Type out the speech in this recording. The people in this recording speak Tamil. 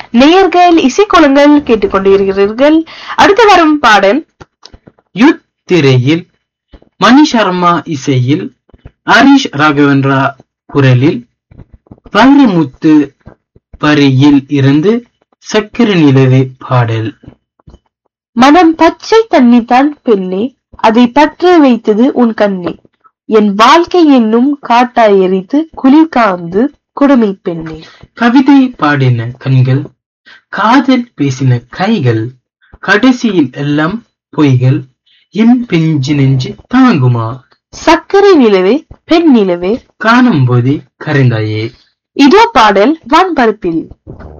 நேயர்கள் இசைக்கோலங்கள் கேட்டுக்கொண்டிருக்கிறீர்கள் அடுத்து வரும் பாடல் யுத் திரையில் மணி சர்மா இசையில் ஹரிஷ் ராகவேந்திரா குரலில் வைரமுத்து வரியில் இருந்து சக்கர நிலவே பாடல் மனம் பச்சை தண்ணி தான் பெண்ணே அதை பற்ற வைத்தது உன் கண்ணே என் வாழ்க்கை என்னும் காட்டாய் எரித்து குளிர் காந்து குடுமி பெண்ணே கவிதை பாடின கண்கள் காதல் பேசின கைகள் கடைசியில் எல்லாம் பொய்கள் என் பிஞ்சு நெஞ்சு தாங்குமா சர்க்கரை நிலவே பெண் நிலவே காணும் போதே கரைந்தாயே இதோ பாடல் வான்பரப்பில்